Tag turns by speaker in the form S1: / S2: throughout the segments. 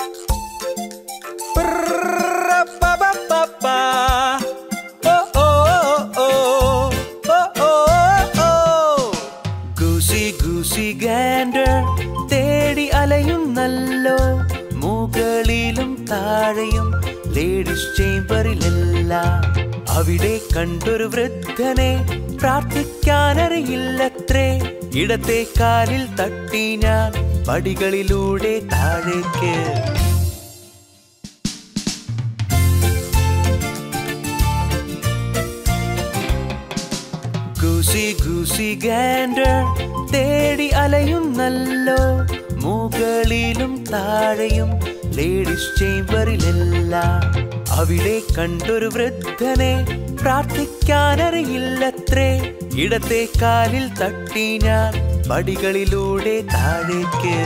S1: ഗൂസി ഗൂസി Gander തേടി അലയുന്നല്ലോ മുകളിലും താഴെയും ലേഡീസ് ചേംബറിലെല്ലാം അവിടെ കണ്ടൊരു വൃദ്ധനെ പ്രാർത്ഥിക്കാനറിയില്ലത്രേ ഇടത്തെ കാലിൽ തട്ടി ഞാൻ പടികളിലൂടെ താഴേക്ക് ഗൂസി ഗൂസി ഗാൻഡർ തേടി അലയുന്നല്ലോ മുകളിലും താഴെയും ലേഡീസ് ചേംബറിലെല്ലാം അവിടെ കണ്ടൊരു വൃദ്ധനെ പ്രാർത്ഥിക്കാനറിയില്ലത്രേ ഇടത്തെ കാലിൽ തട്ടി ഞാൻ പടികളിലൂടെ താഴേക്ക്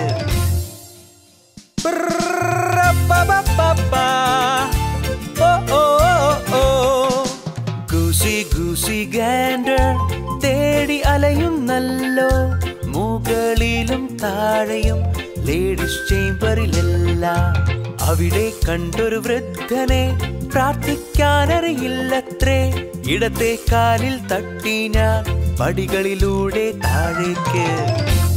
S1: ഗൂസി ഗൂസി ഗാൻഡർ തേടി അലയുന്നല്ലോ മുകളിലും താഴെയും ലേഡീസ് ചേംബറിലെല്ലാം അവിടെ കണ്ടൊരു വൃദ്ധനെ പ്രാർത്ഥിക്കാനറിയില്ലത്രേ ഇടത്തെ കാലിൽ തട്ടി ഞാൻ പടികളിലൂടെ താഴേക്ക്